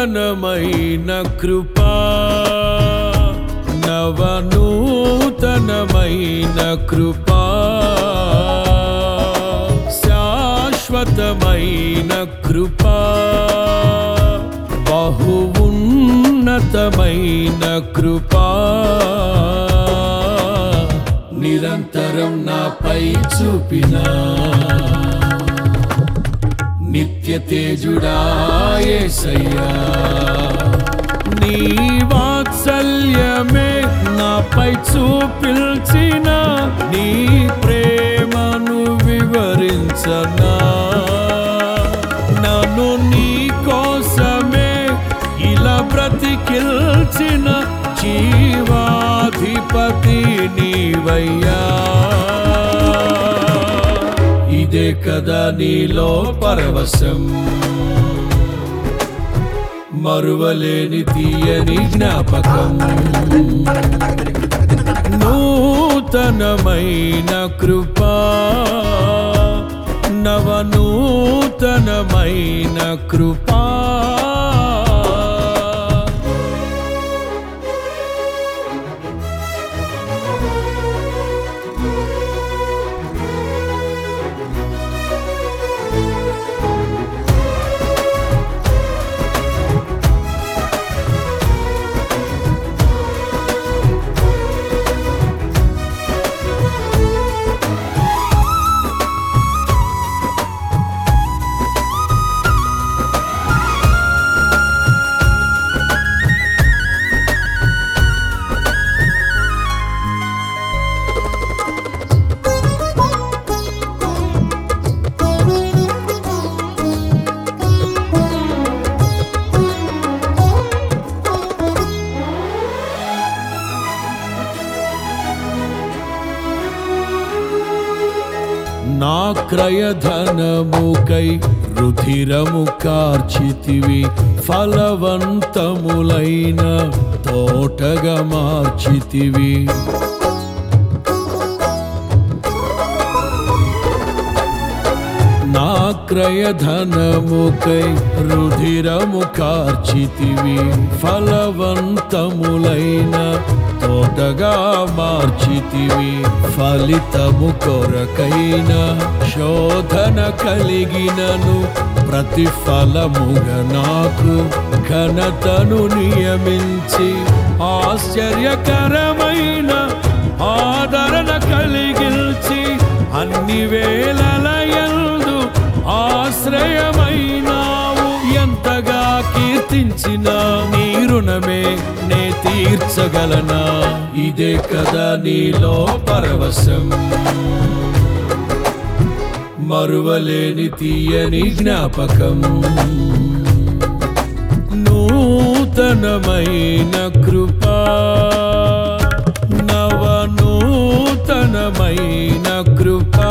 నూతనమైన కృపా నవనూతనమైన కృపా శాశ్వతమైన కృపా బహు ఉన్నతమైన కృపా నిరంతరం నాపై చూపినా నిత్య తేజుడాయేసయ్యా నీ వాత్సల్యమే నాపై చూపిల్చిన నీ ప్రేమను వివరించనా నన్ను నీ కోసమే ఇలా బ్రతికిల్చిన జీవాధిపతి నీవయ్యా ఇదే కదా నీలో పరవశం మరువలేని తీయని జ్ఞాపకం నూతనమైన కృపా నవనూతనమైన కృపా నా క్రయధనముకై రుధిరము కార్చితివి ఫలవంతములైన తోటగా మార్చితివి నా క్రయధనముకై రుధిరము కార్చితివి ఫలవంతములైన తోటగా మార్చితివి ఫలితము కొరకైన శోధన కలిగినను ప్రతిఫలముగా నాకు ఘనతను నియమించి ఆశ్చర్యకరమైన ఆదరణ కలిగిల్చి అన్ని వేళలయందు ఆశ్రయమైనావు ఎంతగా కీర్తించిన నీ రుణమే నే తీర్చగలనా ఇదే కదా నీలో పరవశం మరువలేని తీయని జ్ఞాపకం నూతనమైన కృపా నవనూతనమైన కృపా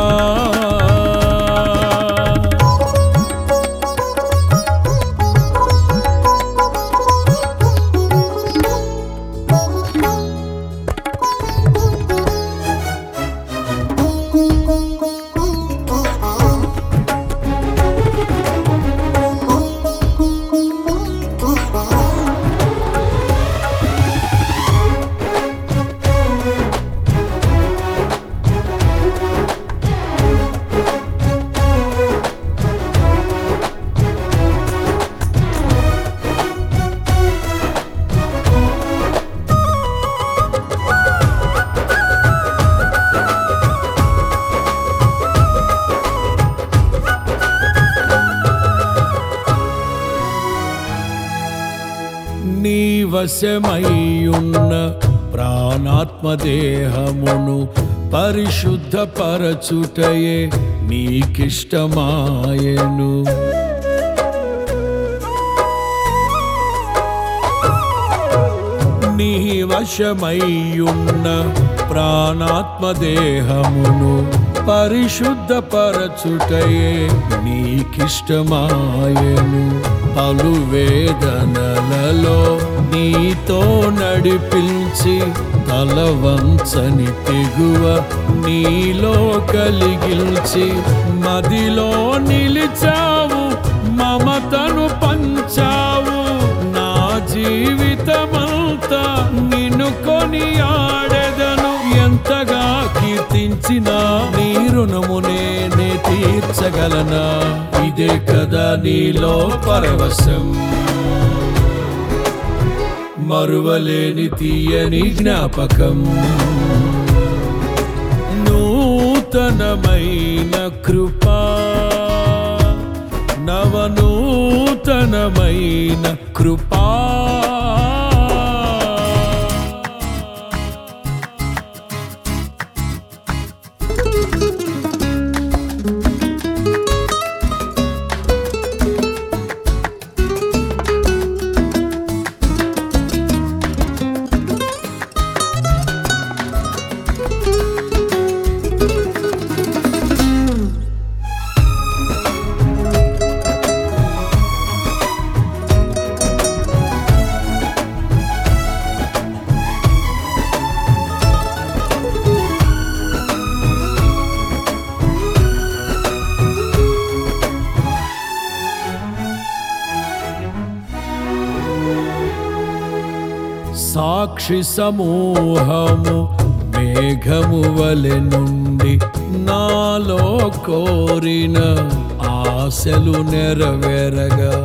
నీ వశమయ్యున్న ప్రాణాత్మదేహమును పరిశుద్ధపరచుటయే నీకిష్టమాయను నీ వశమయ్యున్న ప్రాణాత్మదేహమును పరిశుద్ధపరచుటయే నీకిష్టమాయను పలు వేదనలలో నీతో నడిపించి తలవంచని తెగువ నీలో కలిగిల్చి మదిలో నిలిచావు మమతను పంచావు కొనియాడెదను ఎంతగా కీర్తించినా నీ రుణము నేనే తీర్చగలనా ఇదే కదా నీలో పరవశం మరువలేని తీయని జ్ఞాపకం నూతనమైన కృపా నవనూతనమైన కృపా సాక్షి సమూహము మేఘము వలె నుండి నాలో కోరిన ఆశలు నెరవేరగా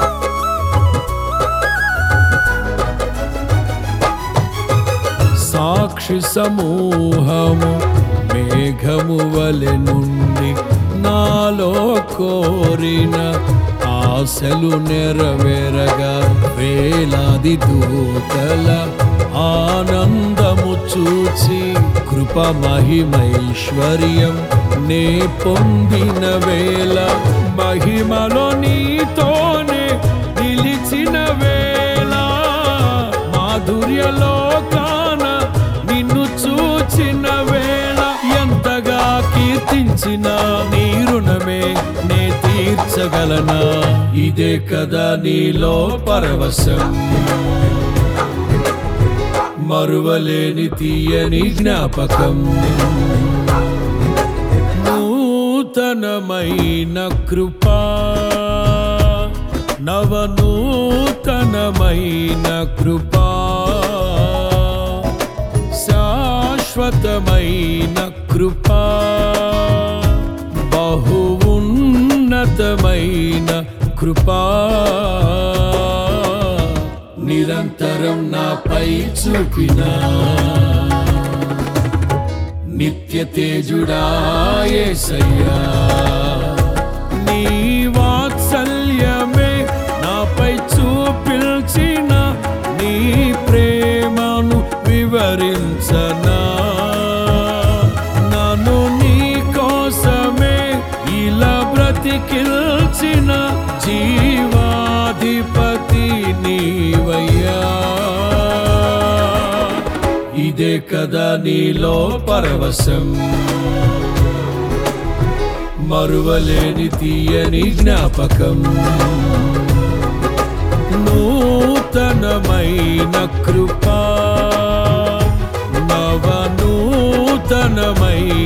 సాక్షి సమూహము మేఘము వలె నుండి నాలో కోరిన ఆశలు నెరవేరగా వేలాది దూతల ఆనందము చూచి కృప మహిమైశ్వర్యం నే పొందిన వేళ మహిమలో నీతోనే నిలిచిన వేళ మాధుర్యలో కాన నిన్ను చూచిన వేళ ఎంతగా కీర్తించిన నీ రుణమే నే తీర్చగలనా ఇదే కదా నీలో పరవశం మరువలేని తీయని జ్ఞాపకం నూతనమైన కృపా నవనూతనమైన కృపా శాశ్వతమైన కృపా బహు ఉన్నతమైన కృపా నిరంతరం నాపై చూపిన నిత్య తేజుడాయేసయ్యా నీ వాత్సల్యమే నాపై చూపిల్చిన నీ ప్రేమను వివరించనా నన్ను నీ కోసమే ఇలా బ్రతికిల్చిన జీవాధిపతి నీవయ్యా ఇదే కదా నీలో పరవశం మరువలేని తీయని జ్ఞాపకం నూతనమైన కృపా నవనూతనమైన